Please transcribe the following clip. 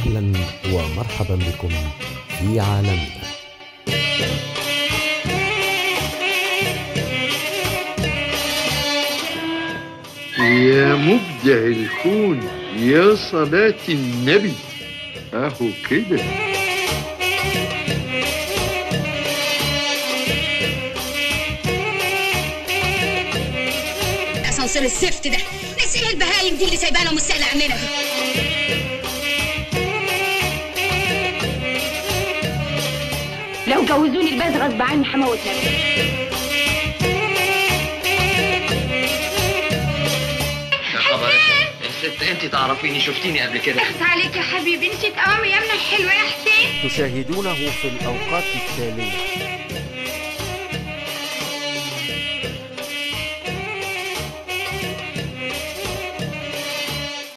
أهلا ومرحبا بكم في عالمنا يا مبدع الكون يا صلاة النبي اهو كده اسانسير الزفت ده نسيب البهايم دي اللي سايبانا ومستقلة عننا دي لو جوزوني البلد غصب عني هموت نفسي يا خبر الست انت تعرفيني شفتيني قبل كده اخت عليك يا حبيبي نسيت اوام ايامنا الحلوه يا حسين تشاهدونه في الأوقات التالية